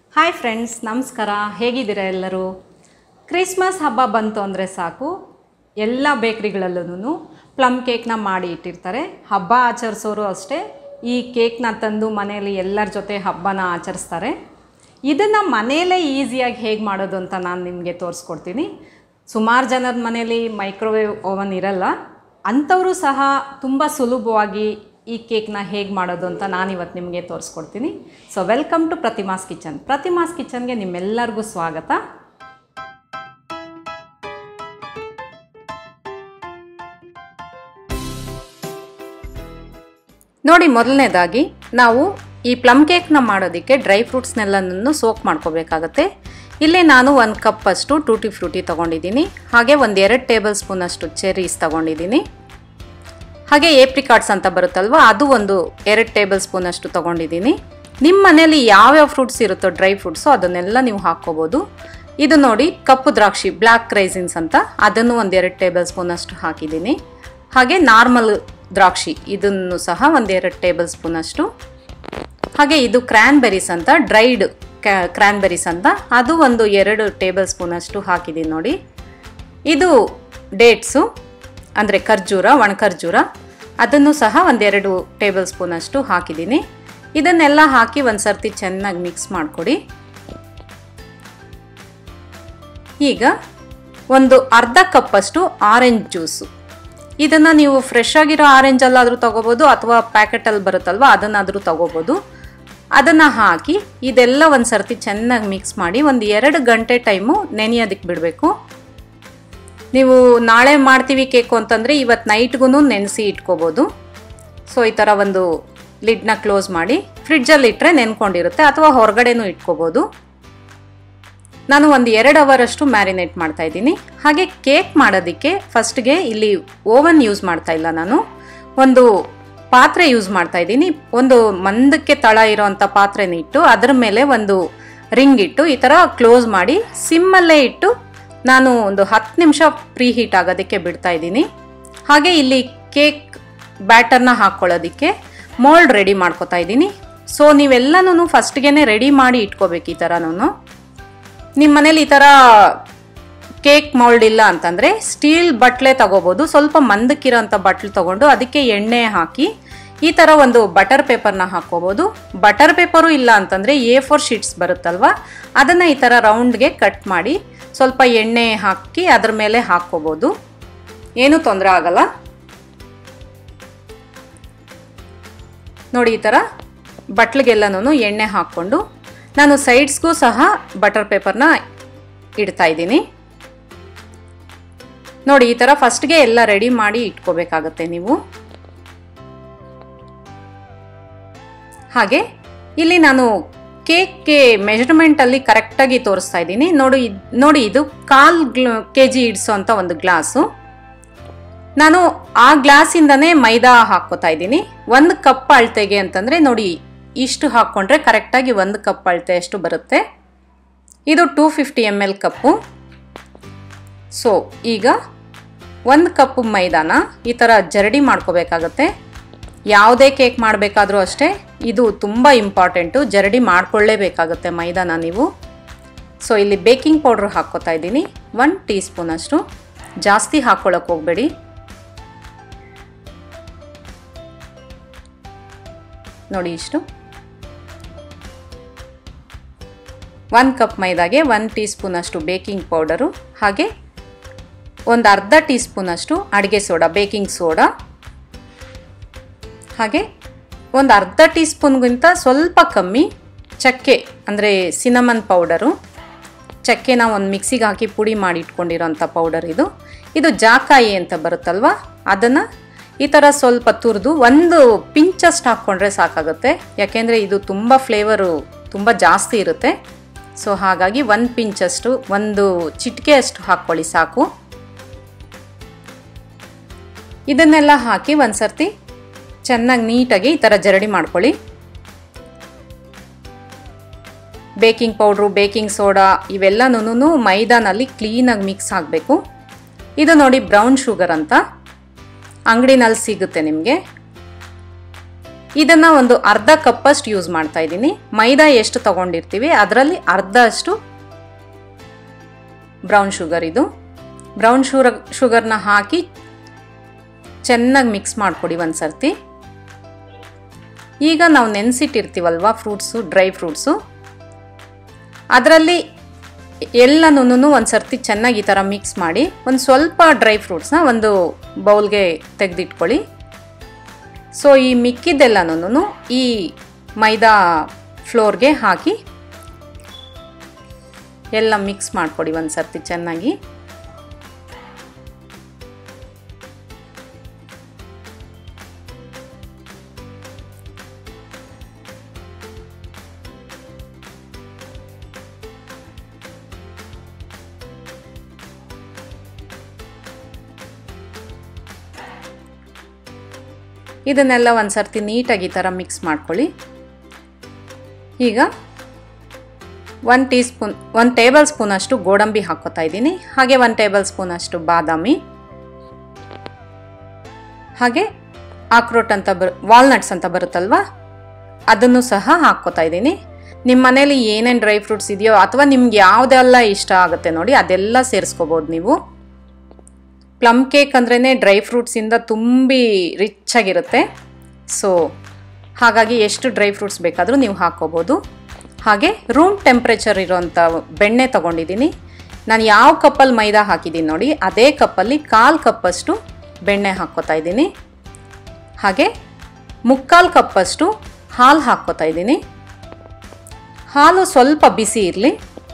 hi friends ನಮಸ್ಕಾರ ಹೇಗಿದ್ದೀರಾ ಎಲ್ಲರೂ ಕ್ರಿಸ್ಮಸ್ ಹಬ್ಬ ಬಂತು ಅಂದರೆ ಸಾಕು ಎಲ್ಲ ಬೇಕ್ರಿಗಳಲ್ಲೂ ಪ್ಲಮ್ ಕೇಕ್ನ ಮಾಡಿ ಇಟ್ಟಿರ್ತಾರೆ ಹಬ್ಬ ಆಚರಿಸೋರು ಅಷ್ಟೇ ಈ ಕೇಕ್ನ ತಂದು ಮನೆಯಲ್ಲಿ ಎಲ್ಲರ ಜೊತೆ ಹಬ್ಬನ ಆಚರಿಸ್ತಾರೆ ಇದನ್ನು ಮನೆಯಲ್ಲೇ ಈಸಿಯಾಗಿ ಹೇಗೆ ಮಾಡೋದು ಅಂತ ನಾನು ನಿಮಗೆ ತೋರಿಸ್ಕೊಡ್ತೀನಿ ಸುಮಾರು ಜನರ ಮನೇಲಿ ಮೈಕ್ರೋವೇವ್ ಓವನ್ ಇರಲ್ಲ ಅಂಥವರು ಸಹ ತುಂಬ ಸುಲಭವಾಗಿ ಈ ಕೇಕ್ನ ಹೇಗೆ ಮಾಡೋದು ಅಂತ ನಾನು ಇವತ್ತು ನಿಮಗೆ ತೋರಿಸ್ಕೊಡ್ತೀನಿ so welcome to Pratima's kitchen Pratima's ಕಿಚನ್ಗೆ ನಿಮ್ಮೆಲ್ಲರಿಗೂ ಸ್ವಾಗತ ನೋಡಿ ಮೊದಲನೇದಾಗಿ ನಾವು ಈ ಪ್ಲಮ್ ಕೇಕ್ನ ಮಾಡೋದಕ್ಕೆ ಡ್ರೈ ಫ್ರೂಟ್ಸ್ನೆಲ್ಲನೂ ಸೋಕ್ ಮಾಡ್ಕೋಬೇಕಾಗತ್ತೆ ಇಲ್ಲಿ ನಾನು ಒಂದು ಕಪ್ಪಷ್ಟು ಟೂಟಿ ಫ್ರೂಟಿ ತೊಗೊಂಡಿದ್ದೀನಿ ಹಾಗೆ ಒಂದು ಎರಡು ಟೇಬಲ್ ಸ್ಪೂನಷ್ಟು ಚೆರೀಸ್ ತೊಗೊಂಡಿದ್ದೀನಿ ಹಾಗೆ ಏಪ್ರಿಕಾಟ್ಸ್ ಅಂತ ಬರುತ್ತಲ್ವ ಅದು ಒಂದು ಎರಡು ಟೇಬಲ್ ಸ್ಪೂನಷ್ಟು ತೊಗೊಂಡಿದ್ದೀನಿ ನಿಮ್ಮ ಮನೇಲಿ ಯಾವ್ಯಾವ ಫ್ರೂಟ್ಸ್ ಇರುತ್ತೋ ಡ್ರೈ ಫ್ರೂಟ್ಸು ಅದನ್ನೆಲ್ಲ ನೀವು ಹಾಕ್ಕೋಬೋದು ಇದು ನೋಡಿ ಕಪ್ಪು ದ್ರಾಕ್ಷಿ ಬ್ಲ್ಯಾಕ್ ರೈಸಿನ್ಸ್ ಅಂತ ಅದನ್ನು ಒಂದು ಎರಡು ಟೇಬಲ್ ಸ್ಪೂನಷ್ಟು ಹಾಕಿದ್ದೀನಿ ಹಾಗೆ ನಾರ್ಮಲ್ ದ್ರಾಕ್ಷಿ ಇದನ್ನು ಸಹ ಒಂದೆರಡು ಟೇಬಲ್ ಸ್ಪೂನಷ್ಟು ಹಾಗೆ ಇದು ಕ್ರ್ಯಾನ್ಬೆರೀಸ್ ಅಂತ ಡ್ರೈಡ್ ಕ್ರ್ಯಾನ್ಬೆರೀಸ್ ಅಂತ ಅದು ಒಂದು ಎರಡು ಟೇಬಲ್ ಸ್ಪೂನಷ್ಟು ಹಾಕಿದ್ದೀನಿ ನೋಡಿ ಇದು ಡೇಟ್ಸು ಅಂದರೆ ಖರ್ಜೂರ ಒಣ ಖರ್ಜೂರ ಅದನ್ನು ಸಹ ಒಂದೆರಡು ಟೇಬಲ್ ಸ್ಪೂನಷ್ಟು ಹಾಕಿದ್ದೀನಿ ಇದನ್ನೆಲ್ಲ ಹಾಕಿ ಒಂದು ಸರ್ತಿ ಚೆನ್ನಾಗಿ ಮಿಕ್ಸ್ ಮಾಡಿಕೊಡಿ ಈಗ ಒಂದು ಅರ್ಧ ಕಪ್ಪಷ್ಟು ಆರೆಂಜ್ ಜ್ಯೂಸು ಇದನ್ನು ನೀವು ಫ್ರೆಶ್ ಆಗಿರೋ ಆರೆಂಜಲ್ಲಾದರೂ ತೊಗೋಬೋದು ಅಥವಾ ಪ್ಯಾಕೆಟಲ್ಲಿ ಬರುತ್ತಲ್ವ ಅದನ್ನಾದರೂ ತೊಗೋಬೋದು ಅದನ್ನು ಹಾಕಿ ಇದೆಲ್ಲ ಒಂದು ಸರ್ತಿ ಚೆನ್ನಾಗಿ ಮಿಕ್ಸ್ ಮಾಡಿ ಒಂದು ಎರಡು ಗಂಟೆ ಟೈಮು ನೆನೆಯೋದಕ್ಕೆ ಬಿಡಬೇಕು ನೀವು ನಾಳೆ ಮಾಡ್ತೀವಿ ಕೇಕು ಅಂತಂದರೆ ಇವತ್ತು ನೈಟ್ಗೂ ನೆನೆಸಿ ಇಟ್ಕೋಬೋದು ಸೊ ಈ ಥರ ಒಂದು ಲಿಡ್ನ ಕ್ಲೋಸ್ ಮಾಡಿ ಫ್ರಿಡ್ಜಲ್ಲಿ ಇಟ್ಟರೆ ನೆನ್ಕೊಂಡಿರುತ್ತೆ ಅಥವಾ ಹೊರಗಡೆನೂ ಇಟ್ಕೋಬೋದು ನಾನು ಒಂದು ಎರಡು ಅವರಷ್ಟು ಮ್ಯಾರಿನೇಟ್ ಮಾಡ್ತಾ ಇದ್ದೀನಿ ಹಾಗೆ ಕೇಕ್ ಮಾಡೋದಕ್ಕೆ ಫಸ್ಟ್ಗೆ ಇಲ್ಲಿ ಓವನ್ ಯೂಸ್ ಮಾಡ್ತಾ ಇಲ್ಲ ನಾನು ಒಂದು ಪಾತ್ರೆ ಯೂಸ್ ಮಾಡ್ತಾ ಇದ್ದೀನಿ ಒಂದು ಮಂದಕ್ಕೆ ತಳ ಇರೋವಂಥ ಪಾತ್ರೆನ ಇಟ್ಟು ಅದರ ಮೇಲೆ ಒಂದು ರಿಂಗ್ ಇಟ್ಟು ಈ ಥರ ಕ್ಲೋಸ್ ಮಾಡಿ ಸಿಮ್ಮಲ್ಲೇ ಇಟ್ಟು ನಾನು ಒಂದು ಹತ್ತು ನಿಮಿಷ ಪ್ರೀ ಹೀಟ್ ಆಗೋದಕ್ಕೆ ಬಿಡ್ತಾ ಇದ್ದೀನಿ ಹಾಗೆ ಇಲ್ಲಿ ಕೇಕ್ ಬ್ಯಾಟರ್ನ ಹಾಕ್ಕೊಳ್ಳೋದಕ್ಕೆ ಮೋಲ್ಡ್ ರೆಡಿ ಮಾಡ್ಕೊತಾ ಇದ್ದೀನಿ ಸೊ ನೀವೆಲ್ಲನೂ ಫಸ್ಟ್ಗೆ ರೆಡಿ ಮಾಡಿ ಇಟ್ಕೋಬೇಕು ಈ ಥರನೂ ನಿಮ್ಮ ಮನೇಲಿ ಈ ಥರ ಕೇಕ್ ಮೌಲ್ಡ್ ಇಲ್ಲ ಅಂತಂದರೆ ಸ್ಟೀಲ್ ಬಟ್ಲೆ ತಗೋಬೋದು ಸ್ವಲ್ಪ ಮಂದಕ್ಕಿರೋಂಥ ಬಟ್ಲು ತಗೊಂಡು ಅದಕ್ಕೆ ಎಣ್ಣೆ ಹಾಕಿ ಈ ಥರ ಒಂದು ಬಟರ್ ಪೇಪರ್ನ ಹಾಕ್ಕೋಬೋದು ಬಟರ್ ಪೇಪರು ಇಲ್ಲ ಅಂತಂದರೆ ಎ ಫೋರ್ ಶೀಟ್ಸ್ ಬರುತ್ತಲ್ವ ಅದನ್ನು ಈ ಥರ ರೌಂಡ್ಗೆ ಕಟ್ ಮಾಡಿ ಸ್ವಲ್ಪ ಎಣ್ಣೆ ಹಾಕಿ ಅದ್ರ ಮೇಲೆ ಹಾಕ್ಕೋಬೋದು ಏನೂ ತೊಂದರೆ ಆಗಲ್ಲ ನೋಡಿ ಈ ಥರ ಬಟ್ಲಿಗೆಲ್ಲನೂ ಎಣ್ಣೆ ಹಾಕ್ಕೊಂಡು ನಾನು ಸೈಡ್ಸ್ಗೂ ಸಹ ಬಟರ್ ಪೇಪರ್ನ ಇಡ್ತಾ ಇದ್ದೀನಿ ನೋಡಿ ಈ ಥರ ಫಸ್ಟ್ಗೆ ಎಲ್ಲ ರೆಡಿ ಮಾಡಿ ಇಟ್ಕೋಬೇಕಾಗತ್ತೆ ನೀವು ಹಾಗೆ ಇಲ್ಲಿ ನಾನು ಕೇಕ್ಗೆ ಮೆಜರ್ಮೆಂಟಲ್ಲಿ ಕರೆಕ್ಟಾಗಿ ತೋರಿಸ್ತಾ ಇದ್ದೀನಿ ನೋಡಿ ನೋಡಿ ಇದು ಕಾಲ್ ಕೆ ಜಿ ಇಡ್ಸೋ ಅಂತ ಒಂದು ಗ್ಲಾಸು ನಾನು ಆ ಗ್ಲಾಸಿಂದನೇ ಮೈದಾ ಹಾಕ್ಕೋತಾ ಇದ್ದೀನಿ ಒಂದು ಕಪ್ ಅಳತೆಗೆ ಅಂತಂದರೆ ನೋಡಿ ಇಷ್ಟು ಹಾಕ್ಕೊಂಡ್ರೆ ಕರೆಕ್ಟಾಗಿ ಒಂದು ಕಪ್ ಅಳತೆ ಅಷ್ಟು ಬರುತ್ತೆ ಇದು two fifty M L cup so ಈಗ ಒಂದು ಕಪ್ಪು ಮೈದಾನ ಈ ಥರ ಜರಡಿ ಮಾಡ್ಕೋಬೇಕಾಗತ್ತೆ ಯಾವುದೇ ಕೇಕ್ ಮಾಡಬೇಕಾದ್ರೂ ಅಷ್ಟೇ ಇದು ತುಂಬ ಇಂಪಾರ್ಟೆಂಟು ಜರಡಿ ಮಾಡ್ಕೊಳ್ಳೇಬೇಕಾಗತ್ತೆ ಮೈದಾನ ನೀವು ಸೊ ಇಲ್ಲಿ ಬೇಕಿಂಗ್ ಪೌಡ್ರ್ ಹಾಕ್ಕೋತಾ ಇದ್ದೀನಿ ಒನ್ ಟೀ ಸ್ಪೂನಷ್ಟು ಜಾಸ್ತಿ ಹಾಕ್ಕೊಳ್ಳೋಕೆ ಹೋಗಬೇಡಿ ನೋಡಿ ಇಷ್ಟು ಒಂದು ಕಪ್ ಮೈದಾಗೆ ಒಂದು ಟೀ ಸ್ಪೂನಷ್ಟು ಬೇಕಿಂಗ್ ಪೌಡರು ಹಾಗೆ ಒಂದು ಅರ್ಧ ಟೀ ಸ್ಪೂನಷ್ಟು ಅಡುಗೆ ಸೋಡಾ ಬೇಕಿಂಗ್ ಸೋಡಾ ಹಾಗೆ ಒಂದು ಅರ್ಧ ಟೀ ಸ್ಪೂನ್ಗಿಂತ ಸ್ವಲ್ಪ ಕಮ್ಮಿ ಚಕ್ಕೆ ಅಂದರೆ ಸಿನಮನ್ ಪೌಡರು ಚಕ್ಕೆನ ಒಂದು ಮಿಕ್ಸಿಗೆ ಹಾಕಿ ಪುಡಿ ಮಾಡಿ ಇಟ್ಕೊಂಡಿರೋಂಥ ಪೌಡರ್ ಇದು ಇದು ಜಾಕಾಯಿ ಅಂತ ಬರುತ್ತಲ್ವ ಅದನ್ನು ಈ ಥರ ಸ್ವಲ್ಪ ತುರಿದು ಒಂದು ಪಿಂಚಷ್ಟು ಹಾಕ್ಕೊಂಡ್ರೆ ಸಾಕಾಗುತ್ತೆ ಯಾಕೆಂದರೆ ಇದು ತುಂಬ ಫ್ಲೇವರು ತುಂಬ ಜಾಸ್ತಿ ಇರುತ್ತೆ ಸೊ ಹಾಗಾಗಿ ಒಂದು ಪಿಂಚಷ್ಟು ಒಂದು ಚಿಟಿಕೆ ಅಷ್ಟು ಹಾಕ್ಕೊಳ್ಳಿ ಸಾಕು ಇದನ್ನೆಲ್ಲ ಹಾಕಿ ಒಂದು ಸರ್ತಿ ಚೆನ್ನಾಗಿ ನೀಟಾಗಿ ಈ ಥರ ಜರಡಿ ಮಾಡ್ಕೊಳ್ಳಿ ಬೇಕಿಂಗ್ ಪೌಡ್ರು ಬೇಕಿಂಗ್ ಸೋಡಾ ಇವೆಲ್ಲನೂ ಮೈದಾನಲ್ಲಿ ಕ್ಲೀನಾಗಿ ಮಿಕ್ಸ್ ಆಗಬೇಕು ಇದು ನೋಡಿ ಬ್ರೌನ್ ಶುಗರ್ ಅಂತ ಅಂಗಡಿನಲ್ಲಿ ಸಿಗುತ್ತೆ ನಿಮಗೆ ಇದನ್ನು ಒಂದು ಅರ್ಧ ಕಪ್ಪಷ್ಟು ಯೂಸ್ ಮಾಡ್ತಾ ಇದ್ದೀನಿ ಮೈದಾ ಎಷ್ಟು ತಗೊಂಡಿರ್ತೀವಿ ಅದರಲ್ಲಿ ಅರ್ಧ ಅಷ್ಟು ಬ್ರೌನ್ ಶುಗರ್ ಇದು ಬ್ರೌನ್ ಶುಗರ್ ಶುಗರ್ನ ಹಾಕಿ ಚೆನ್ನಾಗಿ ಮಿಕ್ಸ್ ಮಾಡಿಕೊಡಿ ಒಂದು ಸರ್ತಿ ಈಗ ನಾವು ನೆನೆಸಿಟ್ಟಿರ್ತೀವಲ್ವ ಫ್ರೂಟ್ಸು ಡ್ರೈ ಫ್ರೂಟ್ಸು ಅದರಲ್ಲಿ ಎಲ್ಲನೂ ಒಂದು ಸರ್ತಿ ಚೆನ್ನಾಗಿ ಈ ಥರ ಮಿಕ್ಸ್ ಮಾಡಿ ಒಂದು ಸ್ವಲ್ಪ ಡ್ರೈ ಫ್ರೂಟ್ಸ್ನ ಒಂದು ಬೌಲ್ಗೆ ತೆಗೆದಿಟ್ಕೊಳ್ಳಿ ಸೊ ಈ ಮಿಕ್ಕಿದ್ದೆಲ್ಲನೂ ಈ ಮೈದಾ ಫ್ಲೋರ್ಗೆ ಹಾಕಿ ಎಲ್ಲ ಮಿಕ್ಸ್ ಮಾಡಿಕೊಡಿ ಒಂದು ಸರ್ತಿ ಚೆನ್ನಾಗಿ ಇದನ್ನೆಲ್ಲ ಒಂದು ಸರ್ತಿ ನೀಟಾಗಿ ಈ ಥರ ಮಿಕ್ಸ್ ಮಾಡ್ಕೊಳ್ಳಿ ಈಗ ಒನ್ ಟೀ ಸ್ಪೂನ್ ಒಂದು ಟೇಬಲ್ ಸ್ಪೂನಷ್ಟು ಗೋಡಂಬಿ ಹಾಕ್ಕೋತಾ ಇದ್ದೀನಿ ಹಾಗೆ ಒಂದು ಟೇಬಲ್ ಸ್ಪೂನಷ್ಟು ಬಾದಾಮಿ ಹಾಗೆ ಆಕ್ರೋಟ್ ಅಂತ ಬರ್ ವಾಲ್ನಟ್ಸ್ ಅಂತ ಬರುತ್ತಲ್ವ ಅದನ್ನು ಸಹ ಹಾಕ್ಕೋತಾ ಇದ್ದೀನಿ ನಿಮ್ಮ ಮನೇಲಿ ಏನೇನು ಡ್ರೈ ಫ್ರೂಟ್ಸ್ ಇದೆಯೋ ಅಥವಾ ನಿಮ್ಗೆ ಯಾವುದೆಲ್ಲ ಇಷ್ಟ ಆಗುತ್ತೆ ನೋಡಿ ಅದೆಲ್ಲ ಸೇರಿಸ್ಕೋಬೋದು ನೀವು ಪ್ಲಮ್ ಕೇಕ್ ಅಂದ್ರೇ ಡ್ರೈ ಫ್ರೂಟ್ಸಿಂದ ತುಂಬಿ ರಿಚ್ ಆಗಿರುತ್ತೆ ಸೊ ಹಾಗಾಗಿ ಎಷ್ಟು ಡ್ರೈ ಫ್ರೂಟ್ಸ್ ಬೇಕಾದರೂ ನೀವು ಹಾಕ್ಕೋಬೋದು ಹಾಗೆ ರೂಮ್ ಟೆಂಪ್ರೇಚರ್ ಇರೋಂಥ ಬೆಣ್ಣೆ ತೊಗೊಂಡಿದ್ದೀನಿ ನಾನು ಯಾವ ಕಪ್ಪಲ್ಲಿ ಮೈದಾ ಹಾಕಿದ್ದೀನಿ ನೋಡಿ ಅದೇ ಕಪ್ಪಲ್ಲಿ ಕಾಲು ಕಪ್ಪಷ್ಟು ಬೆಣ್ಣೆ ಹಾಕ್ಕೋತಾ ಇದ್ದೀನಿ ಹಾಗೆ ಮುಕ್ಕಾಲು ಕಪ್ಪಷ್ಟು ಹಾಲು ಹಾಕ್ಕೋತಾ ಇದ್ದೀನಿ ಹಾಲು ಸ್ವಲ್ಪ ಬಿಸಿ ಇರಲಿ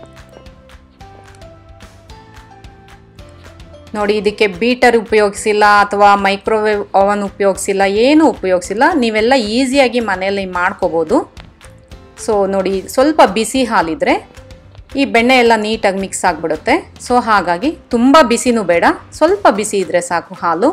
ನೋಡಿ ಇದಕ್ಕೆ ಬೀಟರ್ ಉಪಯೋಗಿಸಿಲ್ಲ ಅಥವಾ ಮೈಕ್ರೋವೇವ್ ಓವನ್ ಉಪಯೋಗಿಸಿಲ್ಲ ಏನು ಉಪಯೋಗಿಸಿಲ್ಲ ನೀವೆಲ್ಲ ಈಸಿಯಾಗಿ ಮನೆಯಲ್ಲಿ ಮಾಡ್ಕೋಬೋದು ಸೊ ನೋಡಿ ಸ್ವಲ್ಪ ಬಿಸಿ ಹಾಲಿದ್ರೆ ಈ ಬೆಣ್ಣೆ ಎಲ್ಲ ನೀಟಾಗಿ ಮಿಕ್ಸ್ ಆಗಿಬಿಡುತ್ತೆ ಸೊ ಹಾಗಾಗಿ ತುಂಬ ಬಿಸಿನೂ ಬೇಡ ಸ್ವಲ್ಪ ಬಿಸಿ ಇದ್ದರೆ ಸಾಕು ಹಾಲು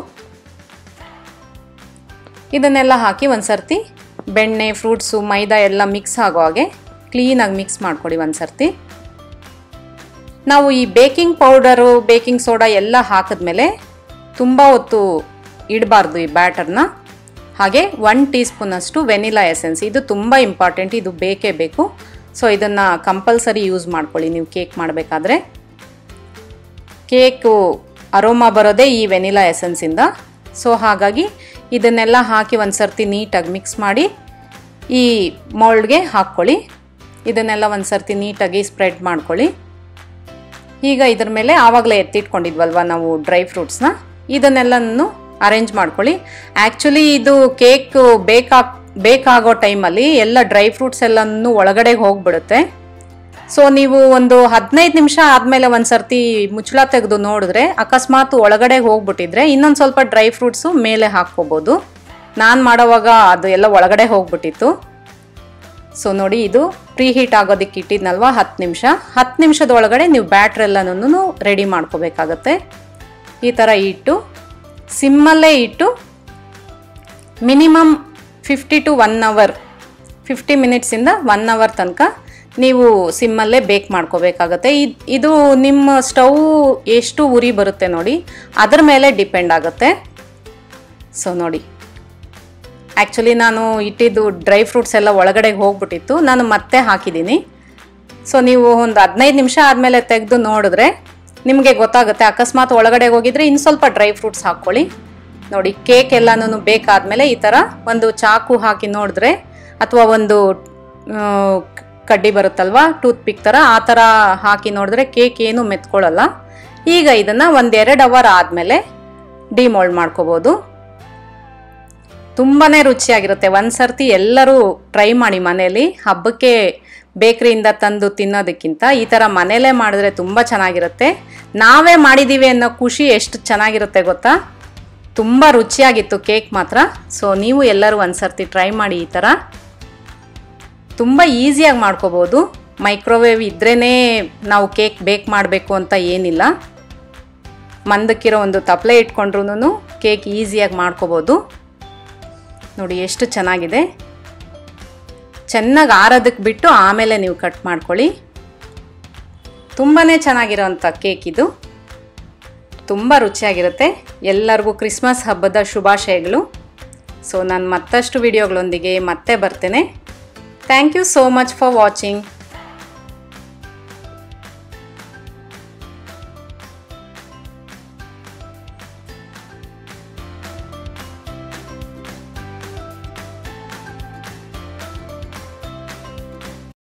ಇದನ್ನೆಲ್ಲ ಹಾಕಿ ಒಂದು ಸರ್ತಿ ಬೆಣ್ಣೆ ಫ್ರೂಟ್ಸು ಮೈದಾ ಎಲ್ಲ ಮಿಕ್ಸ್ ಆಗೋ ಹಾಗೆ ಕ್ಲೀನಾಗಿ ಮಿಕ್ಸ್ ಮಾಡಿಕೊಡಿ ಒಂದು ಸರ್ತಿ ನಾವು ಈ ಬೇಕಿಂಗ್ ಪೌಡರು ಬೇಕಿಂಗ್ ಸೋಡಾ ಎಲ್ಲ ಹಾಕಿದ್ಮೇಲೆ ತುಂಬ ಹೊತ್ತು ಇಡಬಾರ್ದು ಈ ಬ್ಯಾಟರ್ನ ಹಾಗೆ ಒನ್ ಟೀ ಸ್ಪೂನಷ್ಟು ವೆನಿಲಾ ಎಸೆನ್ಸ್ ಇದು ತುಂಬ ಇಂಪಾರ್ಟೆಂಟ್ ಇದು ಬೇಕೇ ಬೇಕು ಸೊ ಇದನ್ನು ಕಂಪಲ್ಸರಿ ಯೂಸ್ ಮಾಡ್ಕೊಳ್ಳಿ ನೀವು ಕೇಕ್ ಮಾಡಬೇಕಾದ್ರೆ ಕೇಕು ಅರೋಮಾ ಬರೋದೇ ಈ ವೆನಿಲಾ ಎಸೆನ್ಸಿಂದ ಸೊ ಹಾಗಾಗಿ ಇದನ್ನೆಲ್ಲ ಹಾಕಿ ಒಂದು ಸರ್ತಿ ನೀಟಾಗಿ ಮಿಕ್ಸ್ ಮಾಡಿ ಈ ಮೌಲ್ಡ್ಗೆ ಹಾಕ್ಕೊಳ್ಳಿ ಇದನ್ನೆಲ್ಲ ಒಂದು ಸರ್ತಿ ನೀಟಾಗಿ ಸ್ಪ್ರೆಡ್ ಮಾಡ್ಕೊಳ್ಳಿ ಈಗ ಇದ್ರ ಮೇಲೆ ಆವಾಗಲೇ ಎತ್ತಿಟ್ಕೊಂಡಿದ್ವಲ್ವ ನಾವು ಡ್ರೈ ಫ್ರೂಟ್ಸ್ನ ಇದನ್ನೆಲ್ಲನೂ ಅರೇಂಜ್ ಮಾಡ್ಕೊಳ್ಳಿ ಆ್ಯಕ್ಚುಲಿ ಇದು ಕೇಕ್ ಬೇಕಾಗ್ ಬೇಕಾಗೋ ಟೈಮಲ್ಲಿ ಎಲ್ಲ ಡ್ರೈ ಫ್ರೂಟ್ಸ್ ಎಲ್ಲನೂ ಒಳಗಡೆ ಹೋಗ್ಬಿಡುತ್ತೆ ಸೊ ನೀವು ಒಂದು ಹದಿನೈದು ನಿಮಿಷ ಆದಮೇಲೆ ಒಂದು ಸರ್ತಿ ಮುಚ್ಚಳ ತೆಗೆದು ನೋಡಿದ್ರೆ ಅಕಸ್ಮಾತ್ ಒಳಗಡೆ ಹೋಗ್ಬಿಟ್ಟಿದ್ರೆ ಇನ್ನೊಂದು ಸ್ವಲ್ಪ ಡ್ರೈ ಫ್ರೂಟ್ಸು ಮೇಲೆ ಹಾಕ್ಕೋಬೋದು ನಾನು ಮಾಡೋವಾಗ ಅದು ಎಲ್ಲ ಒಳಗಡೆ ಹೋಗ್ಬಿಟ್ಟಿತ್ತು ಸೊ ನೋಡಿ ಇದು ಪ್ರೀ ಹೀಟ್ ಆಗೋದಕ್ಕೆ ಇಟ್ಟಿದ್ನಲ್ವ ಹತ್ತು ನಿಮಿಷ ಹತ್ತು ನಿಮಿಷದ ಒಳಗಡೆ ನೀವು ಬ್ಯಾಟ್ರ್ ಎಲ್ಲನೂ ರೆಡಿ ಮಾಡ್ಕೋಬೇಕಾಗತ್ತೆ ಈ ಥರ ಇಟ್ಟು ಸಿಮ್ಮಲ್ಲೇ ಇಟ್ಟು minimum fifty to one hour fifty ಮಿನಿಟ್ಸಿಂದ ಒನ್ ಅವರ್ ತನಕ ನೀವು ಸಿಮ್ಮಲ್ಲೇ ಬೇಕ್ ಮಾಡ್ಕೋಬೇಕಾಗತ್ತೆ ಇದು ನಿಮ್ಮ ಸ್ಟವ್ ಎಷ್ಟು ಉರಿ ಬರುತ್ತೆ ನೋಡಿ ಅದ್ರ ಮೇಲೆ ಡಿಪೆಂಡ್ ಆಗುತ್ತೆ ಸೊ ನೋಡಿ ಆ್ಯಕ್ಚುಲಿ ನಾನು ಇಟ್ಟಿದ್ದು ಡ್ರೈ ಫ್ರೂಟ್ಸ್ ಎಲ್ಲ ಒಳಗಡೆ ಹೋಗ್ಬಿಟ್ಟಿತ್ತು ನಾನು ಮತ್ತೆ ಹಾಕಿದ್ದೀನಿ ಸೊ ನೀವು ಒಂದು ಹದಿನೈದು ನಿಮಿಷ ಆದಮೇಲೆ ತೆಗೆದು ನೋಡಿದ್ರೆ ನಿಮಗೆ ಗೊತ್ತಾಗುತ್ತೆ ಅಕಸ್ಮಾತ್ ಒಳಗಡೆ ಹೋಗಿದ್ರೆ ಇನ್ನು ಸ್ವಲ್ಪ ಡ್ರೈ ಫ್ರೂಟ್ಸ್ ಹಾಕ್ಕೊಳ್ಳಿ ನೋಡಿ ಕೇಕ್ ಎಲ್ಲನೂ ಬೇಕಾದಮೇಲೆ ಈ ಥರ ಒಂದು ಚಾಕು ಹಾಕಿ ನೋಡಿದ್ರೆ ಅಥವಾ ಒಂದು ಕಡ್ಡಿ ಬರುತ್ತಲ್ವಾ ಟೂತ್ ಪಿಕ್ ಥರ ಆ ಥರ ಹಾಕಿ ನೋಡಿದ್ರೆ ಕೇಕ್ ಏನು ಮೆತ್ಕೊಳ್ಳಲ್ಲ ಈಗ ಇದನ್ನು ಒಂದೆರಡು ಅವರ್ ಆದಮೇಲೆ ಡಿಮೋಲ್ಡ್ ಮಾಡ್ಕೋಬೋದು ತುಂಬಾ ರುಚಿಯಾಗಿರುತ್ತೆ ಒಂದು ಸರ್ತಿ ಎಲ್ಲರೂ ಟ್ರೈ ಮಾಡಿ ಮನೇಲಿ ಹಬ್ಬಕ್ಕೆ ಬೇಕ್ರಿಯಿಂದ ತಂದು ತಿನ್ನೋದಕ್ಕಿಂತ ಈ ಥರ ಮನೇಲೇ ಮಾಡಿದ್ರೆ ತುಂಬ ಚೆನ್ನಾಗಿರುತ್ತೆ ನಾವೇ ಮಾಡಿದ್ದೀವಿ ಅನ್ನೋ ಖುಷಿ ಎಷ್ಟು ಚೆನ್ನಾಗಿರುತ್ತೆ ಗೊತ್ತಾ ತುಂಬ ರುಚಿಯಾಗಿತ್ತು ಕೇಕ್ ಮಾತ್ರ ಸೊ ನೀವು ಎಲ್ಲರೂ ಒಂದು ಸರ್ತಿ ಟ್ರೈ ಮಾಡಿ ಈ ಥರ ತುಂಬ ಈಸಿಯಾಗಿ ಮಾಡ್ಕೋಬೋದು ಮೈಕ್ರೋವೇವ್ ಇದ್ರೇ ನಾವು ಕೇಕ್ ಬೇಕ್ ಮಾಡಬೇಕು ಅಂತ ಏನಿಲ್ಲ ಮಂದಕ್ಕಿರೋ ಒಂದು ತಪ್ಪಲೆ ಇಟ್ಕೊಂಡ್ರೂ ಕೇಕ್ ಈಸಿಯಾಗಿ ಮಾಡ್ಕೋಬೋದು ನೋಡಿ ಎಷ್ಟು ಚೆನ್ನಾಗಿದೆ ಚೆನ್ನಾಗಿ ಆರೋದಕ್ಕೆ ಬಿಟ್ಟು ಆಮೇಲೆ ನೀವು ಕಟ್ ಮಾಡ್ಕೊಳ್ಳಿ ತುಂಬಾ ಚೆನ್ನಾಗಿರೋಂಥ ಕೇಕ್ ಇದು ತುಂಬ ರುಚಿಯಾಗಿರುತ್ತೆ ಎಲ್ಲರಿಗೂ ಕ್ರಿಸ್ಮಸ್ ಹಬ್ಬದ ಶುಭಾಶಯಗಳು ಸೊ ನಾನು ಮತ್ತಷ್ಟು ವಿಡಿಯೋಗಳೊಂದಿಗೆ ಮತ್ತೆ ಬರ್ತೇನೆ thank you so much for watching